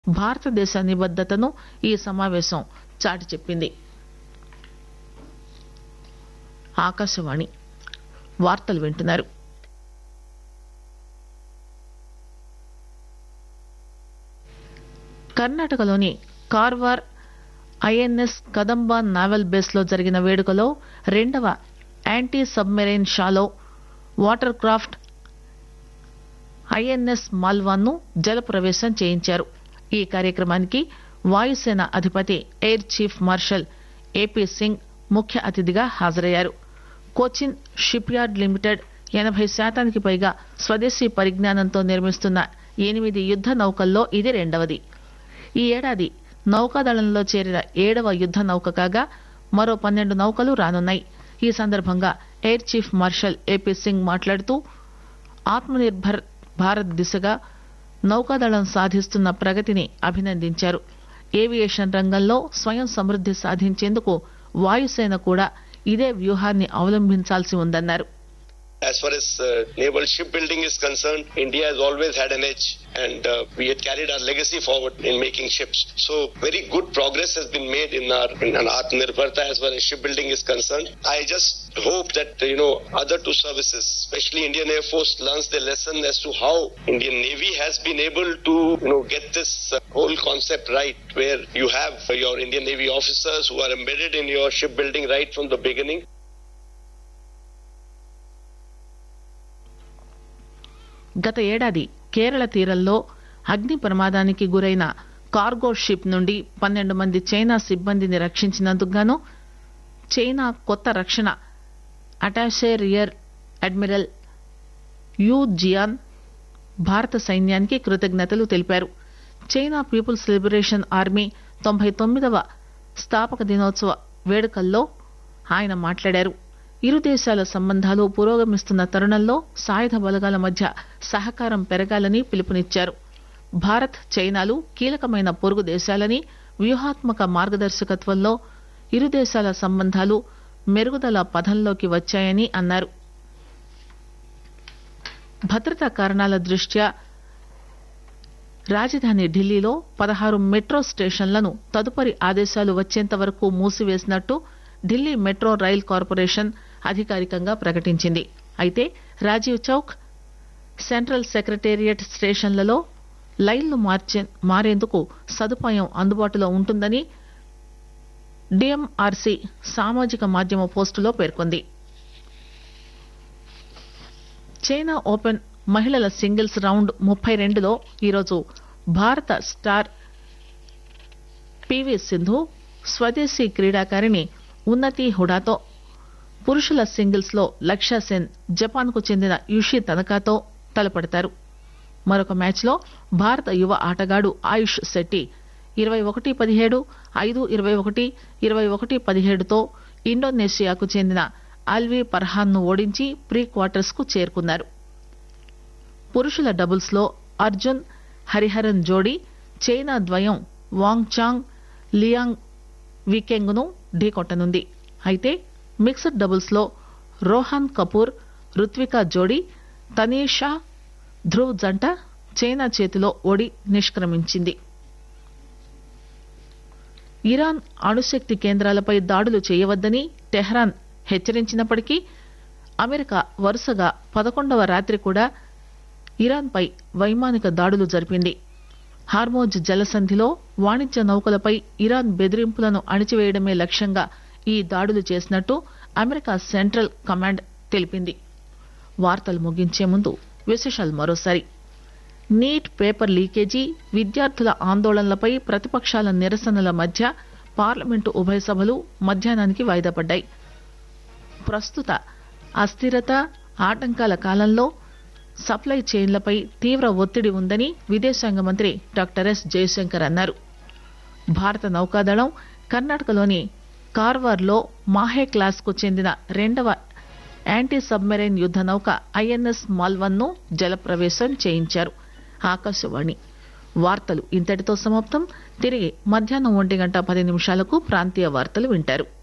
భారతదేశ నిబద్దతను ఈ సమావేశం చాటి చెప్పింది ఆకాశవాణి వార్తలు వింటున్నారు కర్ణాటకలోని Karwar INS Kadamba naval base లో జరిగిన వేడుకలో రెండవ anti submarine shallow water craft INS Malvan జల ప్రవేశం చేయించారు ఈ కార్యక్రమానికి వాయుసేన అధిపతి air chief marshal AP Singh ముఖ్య అతిథిగా హాజరయ్యారు కోచిన్ షిప్ యార్డ్ లిమిటెడ్ ఎనభై శాతానికి పైగా స్వదేశీ పరిజ్ఞానంతో నిర్మిస్తున్న ఎనిమిది యుద్ద నౌకల్లో ఇది రెండవది ఈ ఏడాది నౌకాదళంలో చేరిన ఏడవ యుద్ద నౌక కాగా మరో పన్నెండు నౌకలు రానున్నాయి ఈ సందర్భంగా air chief marshal AP Singh మాట్లాడుతూ ఆత్మనిర్భర్ భారత్ దిశగా నౌకాదళం సాధిస్తున్న ప్రగతిని అభినందించారు ఏవియేషన్ రంగంలో స్వయం సమృద్ది సాధించేందుకు వాయుసేన కూడా ఇదే వ్యూహాన్ని అవలంబించాల్సి ఉందన్నారు As far as uh, naval shipbuilding is concerned, India has always had an edge and uh, we had carried our legacy forward in making ships. So very good progress has been made in our in our Atmanirbharta as far as shipbuilding is concerned. I just hope that, you know, other two services, especially Indian Air Force learns the lesson as to how Indian Navy has been able to, you know, get this uh, whole concept right where you have your Indian Navy officers who are embedded in your shipbuilding right from the beginning. గత ఏడాది కేరళ తీరంలో అగ్ని ప్రమాదానికి గురైన cargo ship నుండి పన్నెండు మంది China సిబ్బందిని రక్షించినందుకు గాను చైనా కొత్త రక్షణ attache rear admiral Yu Jian భారత సైన్యానికి కృతజ్ఞతలు తెలిపారు చైనా పీపుల్స్ లిబరేషన్ ఆర్మీ తొంభై తొమ్మిదవ స్థాపక దినోత్సవ వేడుకల్లో ఆయన మాట్లాడారు ఇరు దేశాల సంబంధాలు పురోగమిస్తున్న తరుణంలో సాయుధ బలగాల మధ్య సహకారం పెరగాలని పిలుపునిచ్చారు భారత్ చైనాలు కీలకమైన పొరుగు దేశాలని వ్యూహాత్మక మార్గదర్శకత్వంలో ఇరు దేశాల సంబంధాలు మెరుగుదల పథంలోకి వచ్చాయని అన్నారు భద్రతా కారణాల దృష్ట్యా రాజధాని ఢిల్లీలో పదహారు మెట్రో స్టేషన్లను తదుపరి ఆదేశాలు వచ్చేంత వరకు మూసివేసినట్టు ఢిల్లీ మెట్రో రైల్ కార్పొరేషన్ అధికారికంగా ప్రకటించింది అయితే రాజీవ్ చౌక్ సెంట్రల్ సెక్రటేరియట్ స్టేషన్లలో లైన్లు మార్చే మారేందుకు సదుపాయం అందుబాటులో ఉంటుందని డిఎంఆర్సీ సామాజిక మాధ్యమ పోస్టులో పేర్కొంది చైనా ఓపెన్ మహిళల సింగిల్స్ రౌండ్ ముప్పై రెండులో ఈరోజు భారత స్టార్ పివి సింధు స్వదేశీ క్రీడాకారిణి ఉన్నతి హుడాతో పురుషుల సింగిల్స్ లో లక్ష్య సెన్ జపాన్ కు చెందిన యుషి తనకాతో తలపడతారు మరొక మ్యాచ్ లో భారత యువ ఆటగాడు ఆయుష్ శెట్టి ఇరవై ఒకటి పదిహేడు ఐదు ఇరవై ఒకటి ఇరవై ఒకటి పదిహేడుతో ఇండోనేషియాకు చెందిన అల్వీ పర్హాన్ ను ఓడించి ప్రీ క్వార్టర్స్ కు చేరుకున్నారు పురుషుల డబుల్స్ లో అర్జున్ హరిహరన్ జోడీ చైనా ద్వయం వాంగ్ చాంగ్ లియాంగ్ వీకెంగ్ ను ఢీకొట్టనుంది అయితే మిక్స్డ్ డబుల్స్ లో రోహన్ కపూర్ రుత్వికా జోడీ తనీషా ధ్రువ్ జంట చైనా చేతిలో ఓడి నిష్క్రమించింది ఇరాన్ అణుశక్తి కేంద్రాలపై దాడులు చేయవద్దని టెహ్రాన్ హెచ్చరించినప్పటికీ అమెరికా వరుసగా పదకొండవ రాత్రి కూడా ఇరాన్పై వైమానిక దాడులు జరిపింది హార్మోజ్ జలసంధిలో వాణిజ్య నౌకలపై ఇరాన్ బెదిరింపులను అణిచివేయడమే లక్ష్యంగా ఈ దాడులు చేసినట్టు అమెరికా సెంట్రల్ కమాండ్ తెలిపింది వార్తలు ముగించే ముందు విశేషాలు మరోసారి నీట్ పేపర్ లీకేజీ విద్యార్థుల ఆందోళనలపై ప్రతిపక్షాల నిరసనల మధ్య పార్లమెంటు ఉభయ సభలు మధ్యాహ్నానికి వాయిదా పడ్డాయి ప్రస్తుత అస్థిరత ఆటంకాల కాలంలో సప్లై చైన్లపై తీవ్ర ఒత్తిడి ఉందని విదేశాంగ మంత్రి డాక్టర్ ఎస్ జయశంకర్ అన్నారు భారత నౌకాదళం కర్ణాటకలోని కార్వార్లో మాహే క్లాస్ కు చెందిన రెండవ యాంటీ సబ్మెరైన్ యుద్ద నౌక ఐఎన్ఎస్ మాల్వన్ ను జలప్రవేశం చేయించారు ఆకాశవాణి వార్తలు ఇంతటితో సమాప్తం తిరిగి మధ్యాహ్నం ఒంటి గంట పది నిమిషాలకు ప్రాంతీయ వార్తలు వింటారు